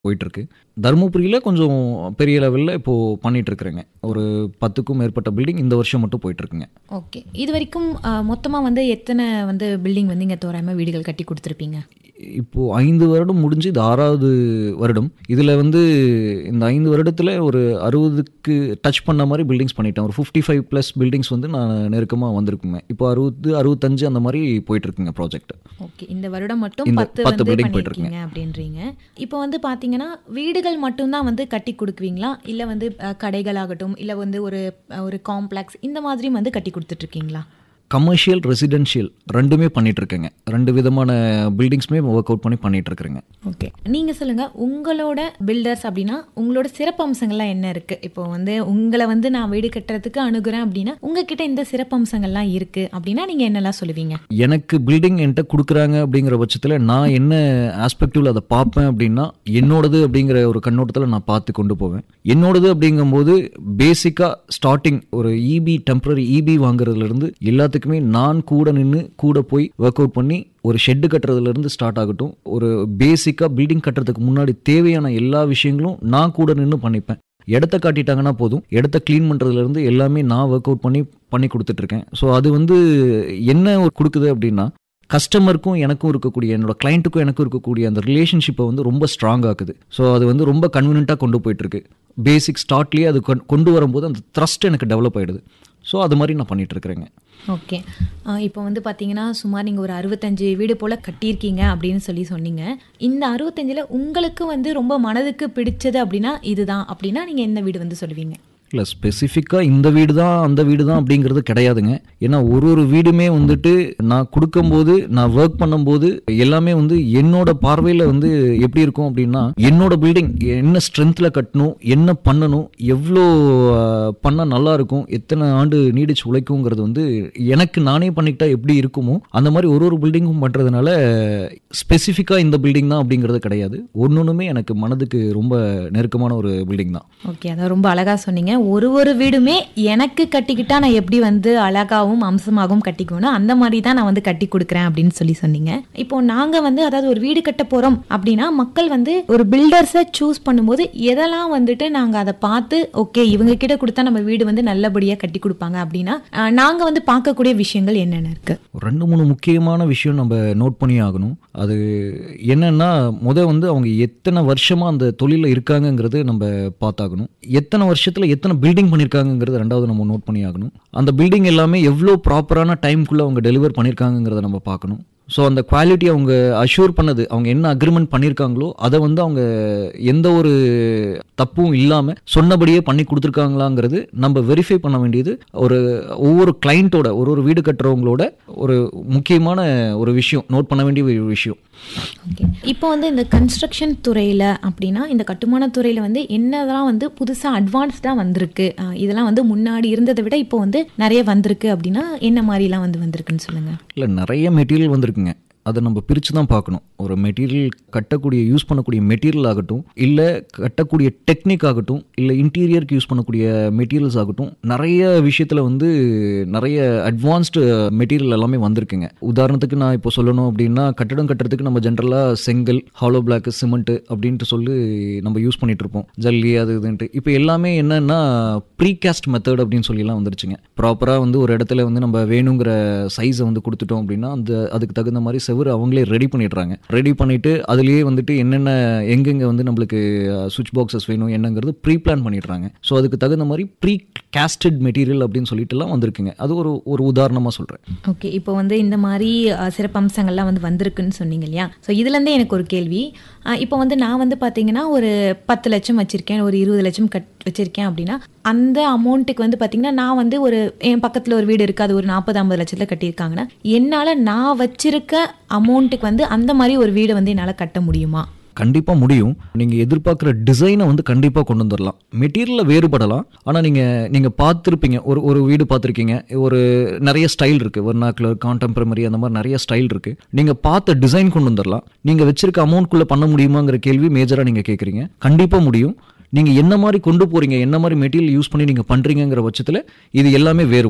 போயிட்டுருக்கு தருமபுரியில் கொஞ்சம் பெரிய லெவலில் இப்போது பண்ணிகிட்ருக்குறேங்க ஒரு பத்துக்கும் மேற்பட்ட பில்டிங் இந்த வருஷம் மட்டும் போயிட்டுருக்குங்க ஓகே இது வரைக்கும் மொத்தமாக வந்து எத்தனை வந்து பில்டிங் வந்து இங்கே தோராயமாக வீடுகள் கட்டி கொடுத்துருப்பீங்க இப்போது ஐந்து வருடம் முடிஞ்சு இது ஆறாவது வருடம் இதில் வந்து இந்த ஐந்து வருடத்தில் ஒரு அறுபதுக்கு டச் பண்ண மாதிரி பில்டிங்ஸ் பண்ணிட்டேன் ஒரு ஃபிஃப்டி ஃபைவ் ப்ளஸ் பில்டிங்ஸ் வந்து நான் நெருக்கமாக வந்திருக்குங்க இப்போ அறுபது அறுபத்தஞ்சு அந்த மாதிரி போயிட்டுருக்குங்க ப்ராஜெக்ட் ஓகே இந்த வருடம் மட்டும் இந்த பத்து பத்து வந்து building பண்ணியிருக்கீங்க அப்படின்றீங்க இப்போ வந்து பார்த்தீங்கன்னா வீடுகள் மட்டும்தான் வந்து கட்டி கொடுக்குவீங்களா இல்லை வந்து அஹ், கடைகளாகட்டும் இல்லை வந்து ஒரு அஹ், ஒரு காம்ப்ளெக்ஸ் இந்த மாதிரியும் வந்து கட்டி கொடுத்துட்ருக்கீங்களா கமர்ஷியல் ரெசிடென்ஷியல் ரெண்டுமே பண்ணிட்டு இருக்கேங்க ரெண்டு விதமான பில்டிங்ஸுமே ஒர்க் அவுட் பண்ணி பண்ணிட்டு இருக்கிறேங்க ஓகே நீங்கள் சொல்லுங்கள் உங்களோட பில்டர்ஸ் அப்படின்னா உங்களோட சிறப்பம்சங்கள்லாம் என்ன இருக்குது இப்போ வந்து உங்களை வந்து நான் வீடு கட்டுறதுக்கு அணுகுறேன் அப்படின்னா உங்ககிட்ட இந்த சிறப்பம்சங்கள்லாம் இருக்குது அப்படின்னா நீங்கள் என்னெல்லாம் சொல்லுவீங்க எனக்கு பில்டிங் என்கிட்ட கொடுக்குறாங்க அப்படிங்கிற பட்சத்தில் நான் என்ன ஆஸ்பெக்டிவில் அதை பார்ப்பேன் அப்படின்னா என்னோடது அப்படிங்கிற ஒரு கண்ணோட்டத்தில் நான் பார்த்து கொண்டு போவேன் என்னோடது அப்படிங்கும்போது பேசிக்காக ஸ்டார்டிங் ஒரு இபி டெம்பரரி இபி வாங்குறதுலேருந்து எல்லாத்துக்குமே நான் கூட நின்று கூட போய் ஒர்க் அவுட் பண்ணி ஒரு ஷெட்டு கட்டுறதுலேருந்து ஸ்டார்ட் ஆகட்டும் ஒரு பேசிக்காக பில்டிங் கட்டுறதுக்கு முன்னாடி தேவையான எல்லா விஷயங்களும் நான் கூட நின்று பண்ணிப்பேன் இடத்த காட்டிட்டாங்கன்னா போதும் இடத்த க்ளீன் பண்ணுறதுலேருந்து எல்லாமே நான் ஒர்க் அவுட் பண்ணி பண்ணி கொடுத்துட்ருக்கேன் ஸோ அது வந்து என்ன ஒரு கொடுக்குது அப்படின்னா கஸ்டமருக்கும் எனக்கும் இருக்கக்கூடிய என்னோட கிளைண்ட்டுக்கும் எனக்கும் இருக்கக்கூடிய அந்த ரிலேஷன்ஷிப்பை வந்து ரொம்ப ஸ்ட்ராங் ஆக்குது ஸோ அது வந்து ரொம்ப கன்வீனியண்ட்டாக கொண்டு போயிட்டுருக்கு பேசிக் ஸ்டார்ட்லேயே அது கொண்- கொண்டு வரும்போது அந்த த்ரஸ்ட் எனக்கு டெவலப் ஆகிடுது ஸோ அது மாதிரி நான் பண்ணிட்டு இருக்கிறேங்க ஓகே இப்போ வந்து பார்த்தீங்கன்னா சுமார் நீங்கள் ஒரு அறுபத்தஞ்சு வீடு போல் கட்டியிருக்கீங்க அப்படின்னு சொல்லி சொன்னீங்க இந்த அறுபத்தஞ்சில் உங்களுக்கு வந்து ரொம்ப மனதுக்கு பிடிச்சது அப்படின்னா இதுதான் அப்படின்னா நீங்கள் எந்த வீடு வந்து சொல்லுவீங்க இல்லை ஸ்பெசிஃபிக்காக இந்த வீடு தான் அந்த வீடு தான் அப்படிங்கிறது கிடையாதுங்க ஏன்னா ஒரு ஒரு வீடுமே வந்துட்டு நான் கொடுக்கும்போது நான் ஒர்க் பண்ணும்போது எல்லாமே வந்து என்னோட பார்வையில் வந்து எப்படி இருக்கும் அப்படின்னா என்னோட பில்டிங் என்ன ஸ்ட்ரென்த்தில் கட்டணும் என்ன பண்ணணும் எவ்வளோ பண்ணால் நல்லா இருக்கும் எத்தனை ஆண்டு நீடிச்சு உழைக்குங்கிறது வந்து எனக்கு நானே பண்ணிக்கிட்டா எப்படி இருக்குமோ அந்த மாதிரி ஒரு ஒரு பில்டிங்கும் பண்ணுறதுனால ஸ்பெசிஃபிக்காக இந்த பில்டிங் தான் அப்படிங்கிறது கிடையாது ஒன்னொன்றுமே எனக்கு மனதுக்கு ரொம்ப நெருக்கமான ஒரு பில்டிங் தான் ஓகே அதான் ரொம்ப அழகாக சொன்னீங்க ஒரு ஒரு வீடுமே எனக்கு கட்டிக்கிட்டா நான் எப்படி வந்து அழகாகவும் அம்சமாகவும் கட்டிக்குவேனோ அந்த மாதிரி தான் நான் வந்து கட்டி கொடுக்குறேன் அப்படின்னு சொல்லி சொன்னீங்க இப்போ நாங்கள் வந்து அதாவது ஒரு வீடு கட்ட போகிறோம் அப்படின்னா மக்கள் வந்து ஒரு பில்டர்ஸை சூஸ் பண்ணும்போது எதெல்லாம் வந்துட்டு நாங்கள் அதை பார்த்து ஓகே இவங்க கிட்ட கொடுத்தா நம்ம வீடு வந்து நல்லபடியாக கட்டி கொடுப்பாங்க அப்படின்னா நாங்கள் வந்து பார்க்கக்கூடிய விஷயங்கள் என்னென்ன இருக்கு ஒரு ரெண்டு மூணு முக்கியமான விஷயம் நம்ம நோட் பண்ணி ஆகணும் அது என்னன்னா முத வந்து அவங்க எத்தனை வருஷமா அந்த தொழிலில் இருக்காங்கங்கிறது நம்ம பார்த்தாகணும் எத்தனை வருஷத்துல எத்தனை பில்டிங் பண்ணியிருக்காங்கங்கிறது ரெண்டாவது நம்ம நோட் பண்ணி ஆகணும் அந்த பில்டிங் எல்லாமே எவ்வளோ ப்ராப்பரான டைம்குள்ளே அவங்க டெலிவர் பண்ணியிருக்காங்கங்கிறத நம்ம பார்க்கணும் ஸோ அந்த குவாலிட்டி அவங்க அஷ்யூர் பண்ணது அவங்க என்ன அக்ரிமெண்ட் பண்ணியிருக்காங்களோ அதை வந்து அவங்க எந்த ஒரு தப்பும் இல்லாமல் சொன்னபடியே பண்ணி கொடுத்துருக்காங்களாங்கிறது நம்ம வெரிஃபை பண்ண வேண்டியது ஒரு ஒவ்வொரு கிளைண்ட்டோட ஒரு ஒரு வீடு கட்டுறவங்களோட ஒரு முக்கியமான ஒரு விஷயம் நோட் பண்ண வேண்டிய ஒரு விஷயம் ஓகே இப்போ வந்து இந்த கன்ஸ்ட்ரக்ஷன் துறையில் அப்படின்னா இந்த கட்டுமான துறையில் வந்து என்னதெல்லாம் வந்து புதுசாக அட்வான்ஸ்டாக வந்திருக்கு அஹ் இதெல்லாம் வந்து முன்னாடி இருந்ததை விட இப்போ வந்து நிறைய வந்திருக்கு அப்படின்னா என்ன மாதிரிலாம் வந்து வந்திருக்குன்னு சொல்லுங்கள் இல்லை நிறைய மெட்டீரியல் வந்திருக்குங்க அதை நம்ம பிரித்து தான் பார்க்கணும் ஒரு மெட்டீரியல் கட்டக்கூடிய யூஸ் பண்ணக்கூடிய மெட்டீரியல் ஆகட்டும் இல்லை கட்டக்கூடிய டெக்னிக் ஆகட்டும் இல்லை இன்டீரியருக்கு யூஸ் பண்ணக்கூடிய மெட்டீரியல்ஸ் ஆகட்டும் நிறைய விஷயத்தில் வந்து நிறைய அட்வான்ஸ்டு மெட்டீரியல் எல்லாமே வந்திருக்குங்க உதாரணத்துக்கு நான் இப்போ சொல்லணும் அப்படின்னா கட்டடம் கட்டுறதுக்கு நம்ம ஜென்ரலாக செங்கல் ஹாலோ பிளாக் சிமெண்ட் அப்படின்ட்டு சொல்லி நம்ம யூஸ் பண்ணிட்டு இருப்போம் ஜல்லி அது இதுன்ட்டு இப்போ எல்லாமே என்னன்னா ப்ரீகாஸ்ட் மெத்தட் அப்படின்னு சொல்லிலாம் வந்துருச்சுங்க ப்ராப்பராக வந்து ஒரு இடத்துல வந்து நம்ம வேணுங்கிற சைஸை வந்து கொடுத்துட்டோம் அப்படின்னா அந்த அதுக்கு தகுந்த மாதிரி செவுரு அவங்களே ரெடி பண்ணிடுறாங்க ரெடி பண்ணிட்டு அதுலேயே வந்துட்டு என்னென்ன எங்கெங்க வந்து நம்மளுக்கு சுவிட்ச் பாக்ஸஸ் வேணும் என்னங்கிறது ப்ரீ பிளான் பண்ணிடுறாங்க ஸோ அதுக்கு தகுந்த மாதிரி ப்ரீ கேஸ்டட் மெட்டீரியல் அப்படின்னு சொல்லிட்டுலாம் வந்திருக்குங்க அது ஒரு ஒரு உதாரணமாக சொல்கிறேன் ஓகே இப்போ வந்து இந்த மாதிரி அஹ், சிறப்பம்சங்கள்லாம் வந்து வந்திருக்குன்னு சொன்னீங்க இல்லையா ஸோ இதுலேருந்தே எனக்கு ஒரு கேள்வி அஹ், இப்போ வந்து நான் வந்து பார்த்தீங்கன்னா ஒரு பத்து லட்சம் வச்சுருக்கேன் ஒரு இருபது லட்சம் கட் வச்சுருக்கேன் அப்படின்னா அந்த அமௌண்ட்டுக்கு வந்து பார்த்தீங்கன்னா நான் வந்து ஒரு என் பக்கத்தில் ஒரு வீடு இருக்குது அது ஒரு நாற்பது ஐம்பது லட்சத்தில் கட்டியிருக்காங்கன்னா என்னால் நான் வச்சிருக்க அமௌண்ட்டுக்கு வந்து அந்த மாதிரி ஒரு வீடு வந்து என்னால் கட்ட முடியுமா கண்டிப்பாக முடியும் நீங்கள் எதிர்பார்க்குற டிசைனை வந்து கண்டிப்பாக கொண்டு வந்துடலாம் மெட்டீரியலில் வேறுபடலாம் ஆனால் நீங்கள் நீங்கள் பார்த்துருப்பீங்க ஒரு ஒரு வீடு பார்த்துருக்கீங்க ஒரு நிறைய ஸ்டைல் இருக்குது வர்னாக்குலர் கான்டெம்பரரி அந்த மாதிரி நிறைய ஸ்டைல் இருக்குது நீங்கள் பார்த்த டிசைன் கொண்டு வந்துடலாம் நீங்கள் வச்சிருக்க அமௌண்ட்குள்ளே பண்ண முடியுமாங்கிற கேள்வி மேஜராக நீங்கள் கேட்குறீங்க கண்டிப்பாக முடியும் நீங்கள் என்ன மாதிரி கொண்டு போகிறீங்க என்ன மாதிரி மெட்டீரியல் யூஸ் பண்ணி நீங்கள் பண்ணுறீங்கிற பட்சத்தில் இது எல்லாமே வேறுபடும்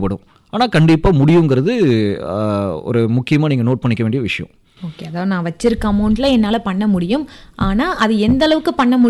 ஆனால் கண்டிப்பாக முடியுங்கிறது ஆஹ், ஒரு முக்கியமாக நீங்கள் நோட் பண்ணிக்க வேண்டிய விஷயம் ஓகே அதாவது நான் வச்சிருக்க அமௌண்ட்ல என்னால பண்ண முடியும் ஆனா அது எந்த அளவுக்கு பண்ண முடியும்